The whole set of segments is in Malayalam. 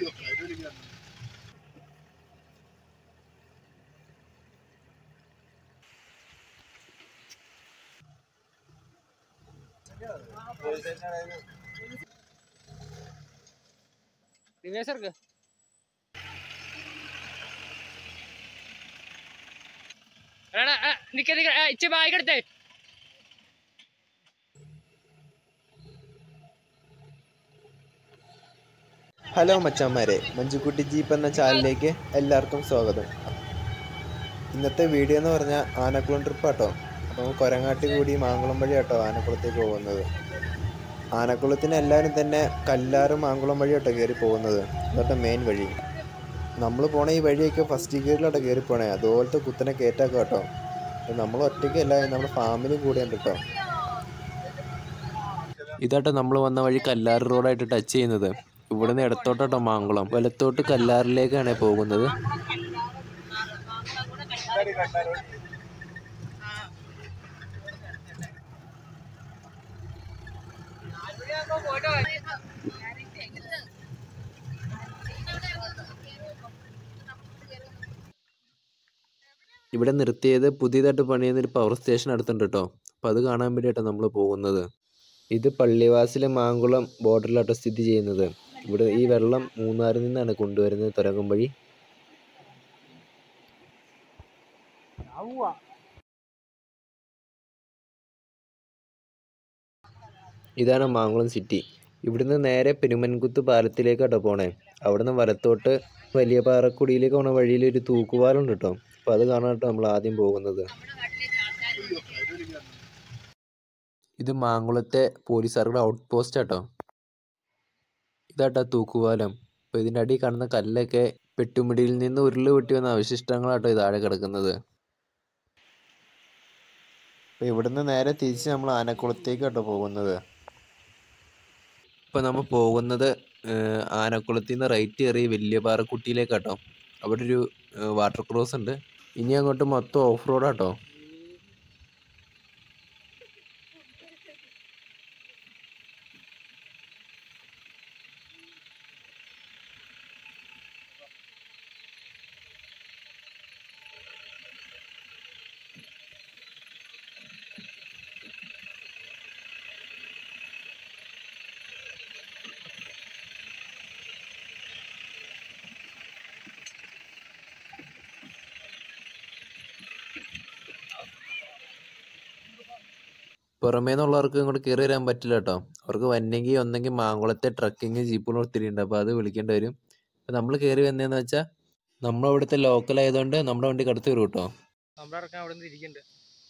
റിവേഴ്സ് ഇറക്ക് എടാ നിക്ക നിക്ക ഇച്ച ബാഗ് എടുത്തേ ഹലോ മച്ചാന്മാരെ മഞ്ജുക്കുട്ടി ജീപ്പ് എന്ന ചാനലിലേക്ക് എല്ലാവർക്കും സ്വാഗതം ഇന്നത്തെ വീഡിയോ എന്ന് പറഞ്ഞാൽ ആനക്കുളം ട്രിപ്പ് ആട്ടോ അപ്പോൾ കൊരങ്ങാട്ടി കൂടി മാങ്കുളം വഴി ആട്ടോ ആനക്കുളത്തേക്ക് പോകുന്നത് ആനക്കുളത്തിന് എല്ലാവരും തന്നെ കല്ലാറും മാങ്കുളം വഴി ആട്ടോ കയറി പോകുന്നത് അതൊക്കെ മെയിൻ വഴി നമ്മൾ പോണ ഈ വഴിയൊക്കെ ഫസ്റ്റ് ഗിയറിലാട്ടോ കയറി പോണേ അതുപോലത്തെ കുത്തനെ കയറ്റാക്കാം കേട്ടോ നമ്മൾ ഒറ്റയ്ക്കല്ല നമ്മുടെ ഫാമിലി കൂടെ ഉണ്ട് കേട്ടോ ഇതാട്ടോ നമ്മൾ വന്ന വഴി കല്ലാറ് റോഡായിട്ട് ടച്ച് ചെയ്യുന്നത് ഇവിടുന്ന് ഇടത്തോട്ടോ മാങ്കുളം വലത്തോട്ട് കല്ലാറിലേക്കാണ് പോകുന്നത് ഇവിടെ നിർത്തിയത് പുതിയതായിട്ട് പണിയുന്ന ഒരു പവർ സ്റ്റേഷൻ അടുത്തുണ്ട് കേട്ടോ അപ്പോൾ അത് കാണാൻ വേണ്ടിയിട്ടാണ് നമ്മൾ പോകുന്നത് ഇത് പള്ളിവാസിലെ മാങ്കുളം ബോർഡറിലാട്ടോ സ്ഥിതി ചെയ്യുന്നത് ഇവിടെ ഈ വെള്ളം മൂന്നാറിൽ നിന്നാണ് കൊണ്ടുവരുന്നത് തുരങ്കം വഴി ഇതാണ് മാങ്കുളം സിറ്റി ഇവിടുന്ന് നേരെ പെരുമൻകുത്ത് പാലത്തിലേക്കാട്ടോ പോണേ അവിടുന്ന് വലത്തോട്ട് വലിയ പാറക്കുടിയിലേക്ക് പോണ വഴിയിൽ ഒരു തൂക്കുപാലമുണ്ട് കേട്ടോ അപ്പോൾ അത് കാണാട്ടോ നമ്മൾ ആദ്യം പോകുന്നത് ഇത് മാങ്കുളത്തെ പോലീസുകാരുടെ ഔട്ട് പോസ്റ്റ് ആട്ടോ ഇതാട്ടോ തൂക്കുപാലം അപ്പോൾ ഇതിൻ്റെ അടിയിൽ കാണുന്ന കല്ലൊക്കെ പെട്ടുമിടിയിൽ നിന്ന് ഉരുള് പൊട്ടി വന്ന അവശിഷ്ടങ്ങളാട്ടോ ഇത് താഴെ കിടക്കുന്നത് അപ്പോൾ ഇവിടുന്ന് നേരെ തിരിച്ച് നമ്മൾ ആനക്കുളത്തേക്കാട്ടോ പോകുന്നത് ഇപ്പോൾ നമ്മൾ പോകുന്നത് ഏഹ്, ആനക്കുളത്തിൽ നിന്ന് റൈറ്റ് കയറി വലിയ പാറക്കുട്ടിയിലേക്കാട്ടോ അവിടെ ഒരു ഏഹ്, വാട്ടർ ക്രോസ് ഉണ്ട് ഇനി അങ്ങോട്ട് മൊത്തം ഓഫ് റോഡാട്ടോ പുറമേ നിന്നുള്ളവർക്ക് ഇങ്ങോട്ട് കയറി വരാൻ പറ്റില്ല കേട്ടോ അവർക്ക് വന്നെങ്കിൽ ഒന്നെങ്കിൽ മാങ്കുളത്തെ ട്രക്കിങ് ജീപ്പുകൾ ഒത്തിരി ഉണ്ട് അപ്പോൾ അത് വിളിക്കേണ്ടി വരും അപ്പോൾ നമ്മൾ കയറി വന്നതെന്ന് വെച്ചാൽ നമ്മളവിടുത്തെ ലോക്കൽ ആയതുകൊണ്ട് നമ്മുടെ വണ്ടി കടത്തി വരും കേട്ടോ നമ്മളിറക്കാൻ അവിടെ നിന്ന് ഇരിക്കുന്നുണ്ട്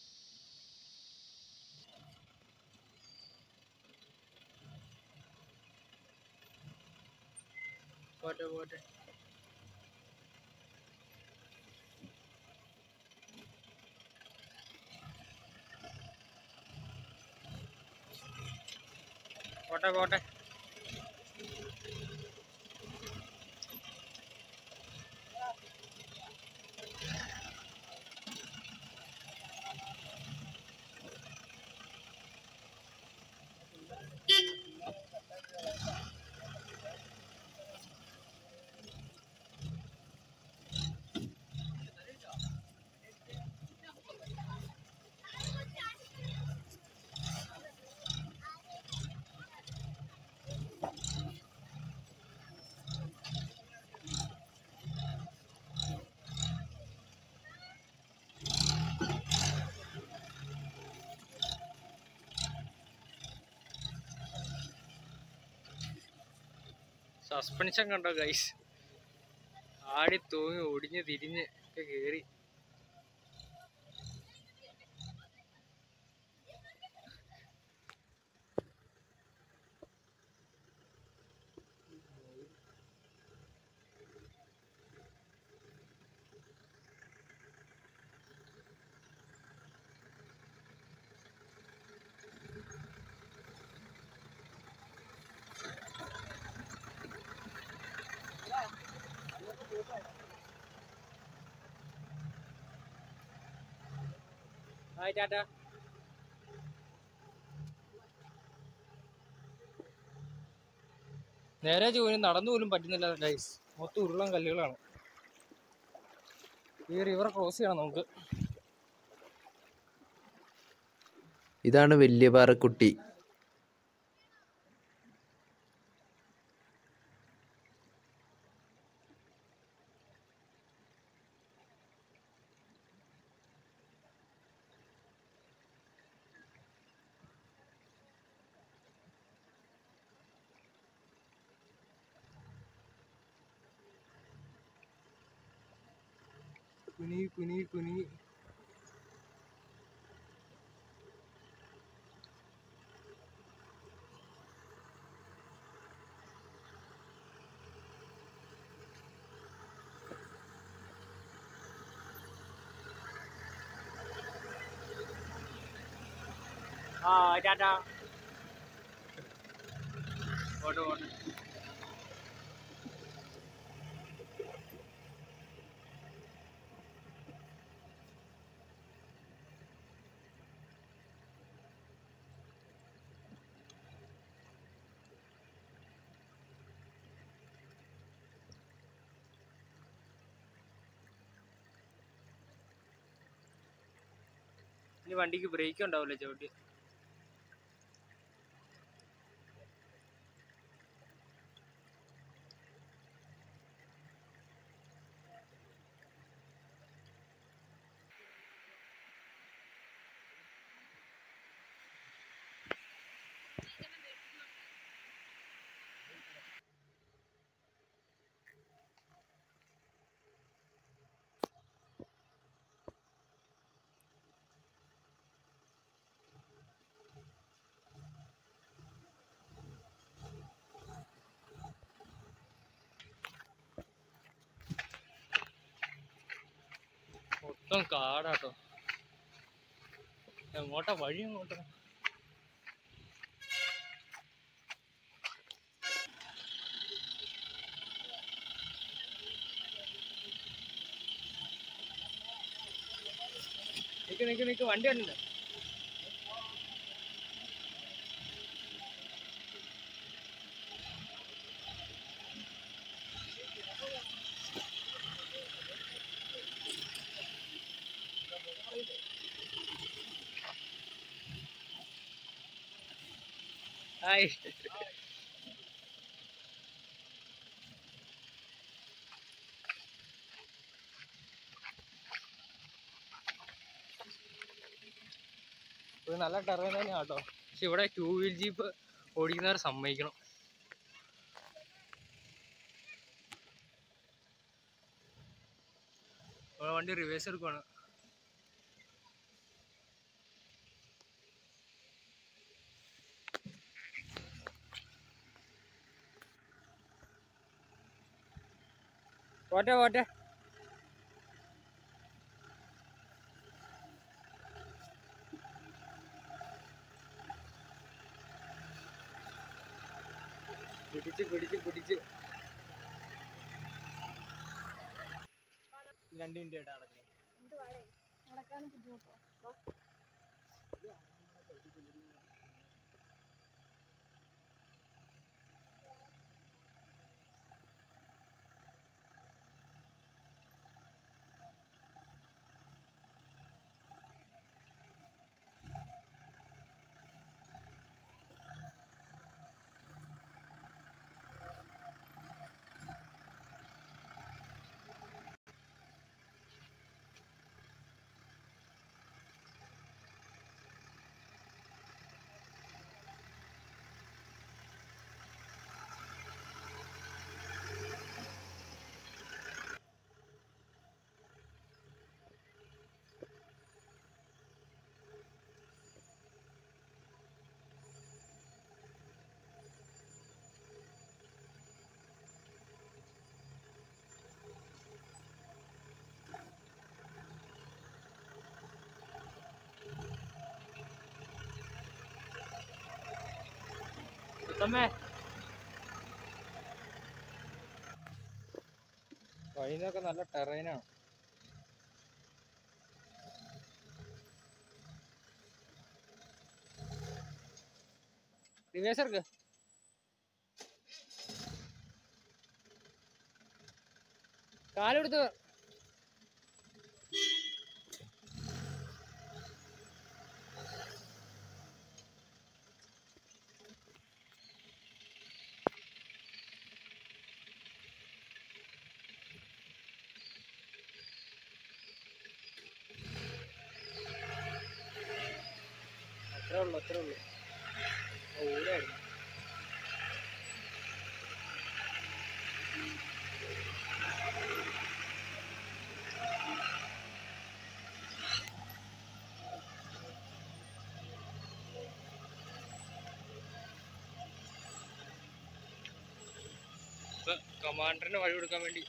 പോട്ടെ പോട്ടെ പോട്ടെ പോട്ടെ സസ്പെൻഷൻ കണ്ടോ ഗൈസ് ആടി തൂങ്ങി ഒടിഞ്ഞ് തിരിഞ്ഞ് ഒക്കെ കേറി ഹായ് ടാറ്റ നേരെ ജോലി നടന്നു പോലും പറ്റുന്നില്ല ഗൈസ് മൊത്തം ഉരുളൻ കല്ലുകളാണ് ഈ റിവർ ക്രോസ് ചെയ്യണം നമുക്ക് ഇതാണ് വലിയ പാറക്കുട്ടി കുനി കുനി കുനി ആ ടാറ്റാ പോട്ടെ പോട്ടെ ഇനി വണ്ടിക്ക് ബ്രേക്ക് ഉണ്ടാവില്ല ചവിട്ടി മൊത്തം കാടാട്ടോ എങ്ങോട്ടാ വഴി എങ്ങോട്ടാ നിക്ക് നിക്ക് നിക്ക് വണ്ടി ഉണ്ട് ഹായ് ഇത് നല്ല ടെറൈൻ തന്നെയാണ് കേട്ടോ പക്ഷെ ഇവിടെ ടൂ വീൽ ജീപ്പ് ഓടിക്കുന്നവർ സമ്മതിക്കണം ഇവിടെ വണ്ടി റിവേഴ്സ് എടുക്കുവാണ് പോട്ടെ പോട്ടെ പിടിച്ച് പിടിച്ച് പിടിച്ച് രണ്ട് മിനിറ്റ് ആയിട്ട് അടങ്ങി ഉത്തമേ വഴിന്നൊക്കെ നല്ല ടെറൈനാണ് റിവേഴ്സ് എടുക്ക് കാലെടുത്ത് അത്രേ ഉള്ളൂ അത്രേ ഉള്ളൂ ഓടായിരുന്നു കമാൻഡറിന് വഴി കൊടുക്കാൻ വേണ്ടി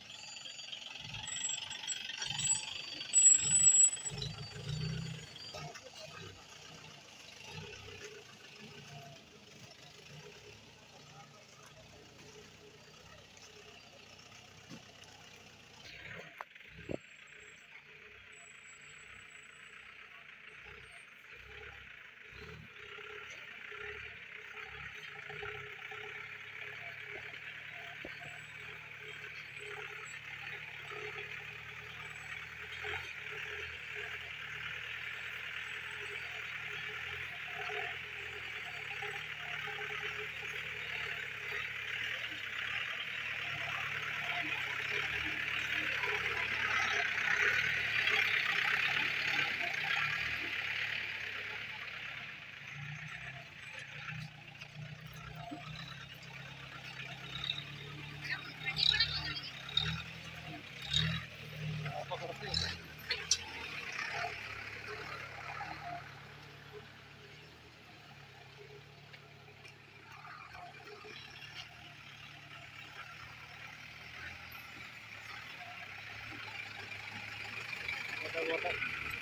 പോട്ടെ പോട്ടെ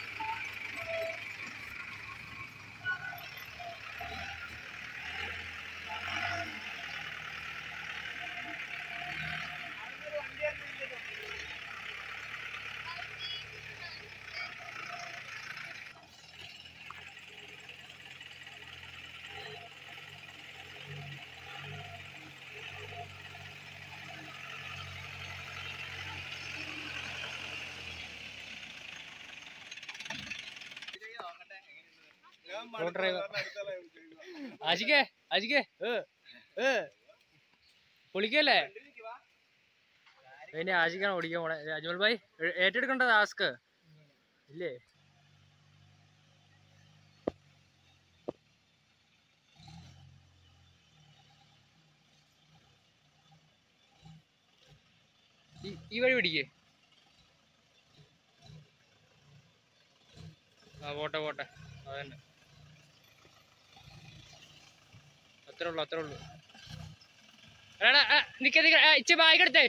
റോഡ് ഡ്രൈവർ ആശിക്കേ ആശിക്കേ ഏ ഏ പൊളിക്കല്ലേ ഇനി ആശിക്കാണ് ഓടിക്കാൻ പോണേ അജ്മൽ ഭായി ഏ- ഏറ്റെടുക്കണ്ട ടാസ്ക് ഇല്ലേ ഈ- ഈ വഴി പിടിക്കേ ആ പോട്ടെ പോട്ടെ അതന്നെ അത്രേ ഉള്ളു അത്രേ ഉള്ളു എടാ നിക്ക നിക്ക ഇച്ച ബാഗ് എടുത്തേ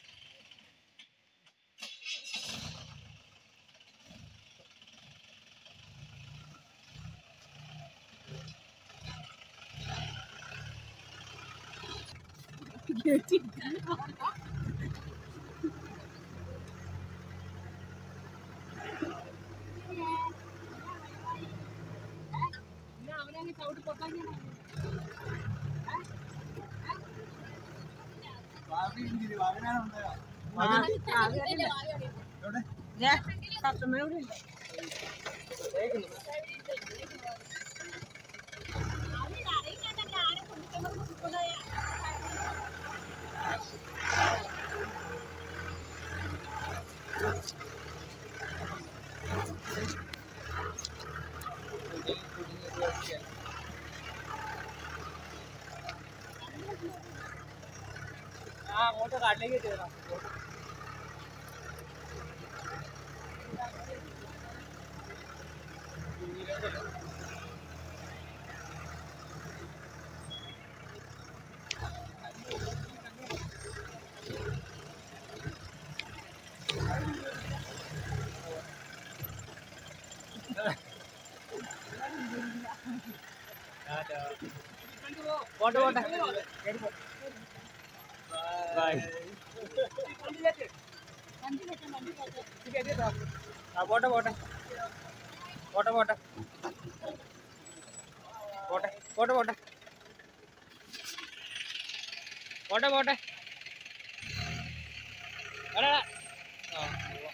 ആ അങ്ങോട്ട് കാട്ടിലേക്ക് കയറാം പോട്ടെ പോട്ടെ ബൈ ആ പോട്ടെ പോട്ടെ പോട്ടെ പോട്ടെ പോട്ടെ പോട്ടെ പോട്ടെ പോട്ടെ പോട്ടെ എടാ, എടാ. ആ പോവാം.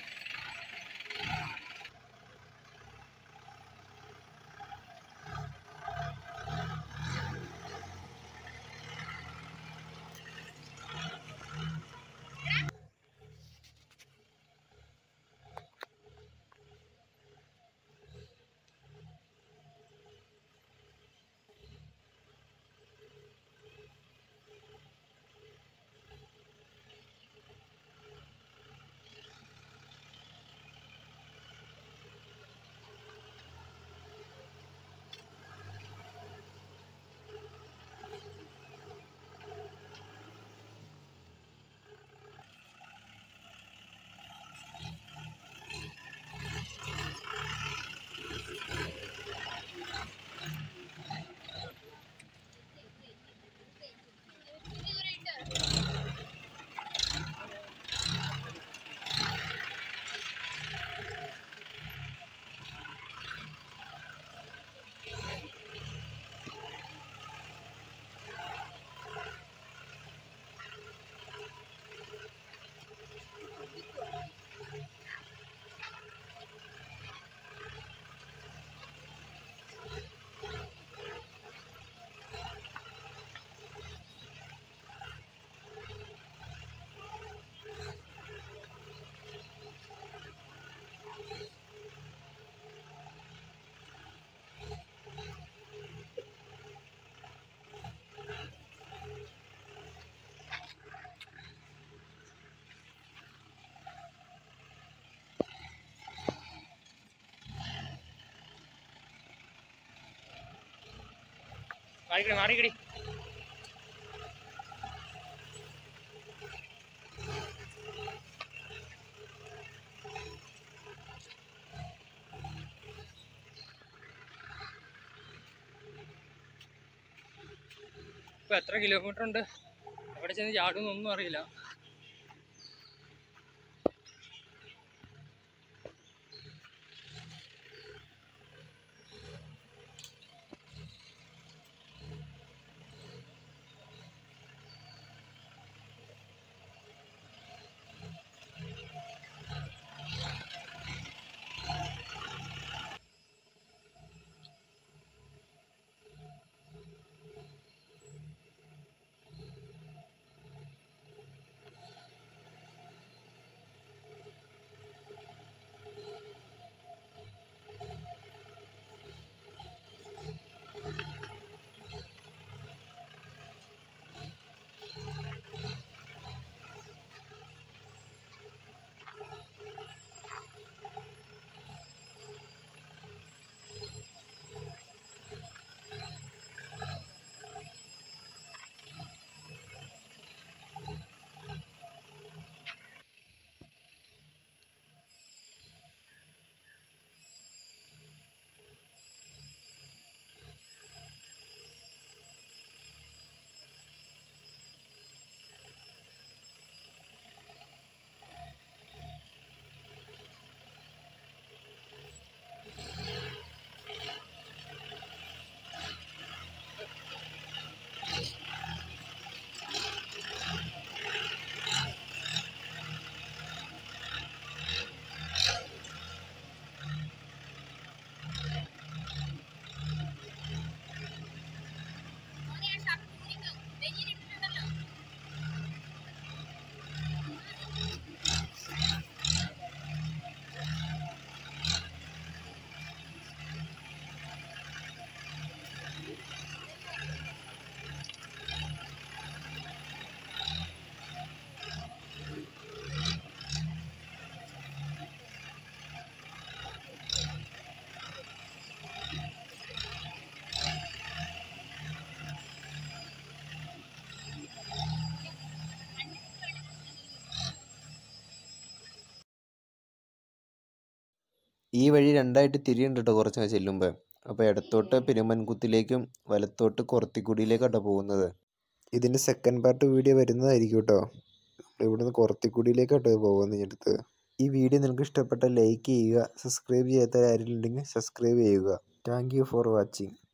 മാറിക്കടി മാറിക്കടി ഇപ്പൊ എത്ര കിലോമീറ്റർ ഉണ്ട് അവിടെ ചെന്ന് ചാടുന്നൊന്നും അറിയില്ല ഈ വഴി രണ്ടായിട്ട് തിരിയുണ്ട് കേട്ടോ കുറച്ചങ്ങ് ചെല്ലുമ്പോൾ അപ്പോൾ ഇടത്തോട്ട് പെരുമൻകുത്തിലേക്കും വലത്തോട്ട് കുറത്തിക്കുടിയിലേക്കാട്ടോ പോകുന്നത് ഇതിൻ്റെ സെക്കൻഡ് പാർട്ട് വീഡിയോ വരുന്നതായിരിക്കും കേട്ടോ ഇവിടുന്ന് കുറത്തിക്കുടിയിലേക്കാട്ടോ പോകുന്നത് അടുത്ത് ഈ വീഡിയോ നിങ്ങൾക്ക് ഇഷ്ടപ്പെട്ട ലൈക്ക് ചെയ്യുക സബ്സ്ക്രൈബ് ചെയ്യാത്ത ആരെങ്കിലും ഉണ്ടെങ്കിൽ സബ്സ്ക്രൈബ് ചെയ്യുക താങ്ക് യു ഫോർ വാച്ചിങ്